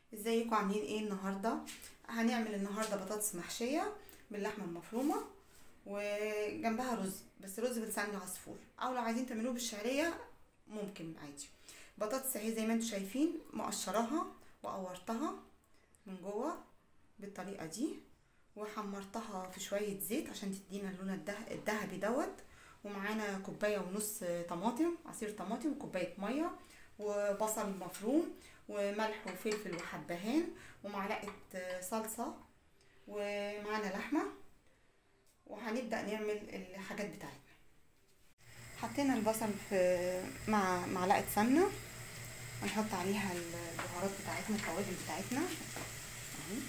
ازيكم عاملين ايه النهارده هنعمل النهارده بطاطس محشيه باللحمه المفرومه وجنبها رز بس رز بلسان العصفور او لو عايزين تعملوه بالشعريه ممكن عادي بطاطس اهي زي ما انتم شايفين مقشراها وقورتها من جوه بالطريقه دي وحمرتها في شويه زيت عشان تدينا اللون الده- الذهبي دوت ومعانا كوبايه ونص طماطم عصير طماطم وكوبايه ميه وبصل مفروم وملح وفلفل وحبهان ومعلقه صلصه ومعانا لحمه وهنبدا نعمل الحاجات بتاعتنا حطينا البصل في مع معلقه سمنه هنحط عليها البهارات بتاعتنا التوابل بتاعتنا اهي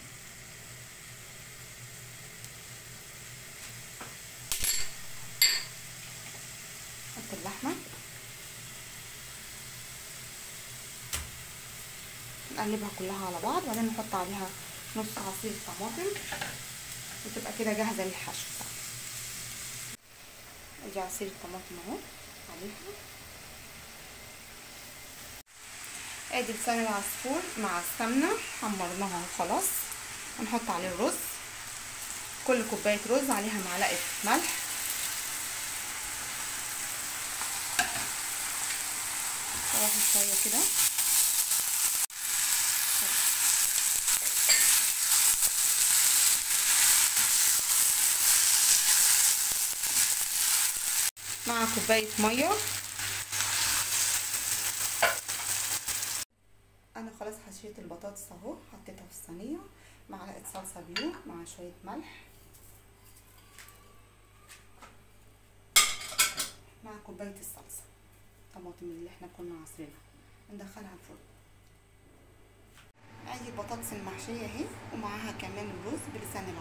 نحط اللحمه نقلبها كلها على بعض وبعدين نحط عليها نص عصير طماطم وتبقى كده جاهزه للحشو بتاعنا ادي عصير الطماطم اهو عليها ادي لسان العصفور مع السمنه حمرناها خلاص هنحط عليه الرز كل كوبايه رز عليها معلقه ملح شوحي شويه كده مع كوباية مية أنا خلاص حشيت البطاطس أهو حطيتها في الصينية معلقة صلصة بيو مع شوية ملح مع كوباية الصلصة الطماطم اللي احنا كنا عصرينها ندخلها الفرن ادي البطاطس المحشية اهي ومعاها كمان الرز بلسان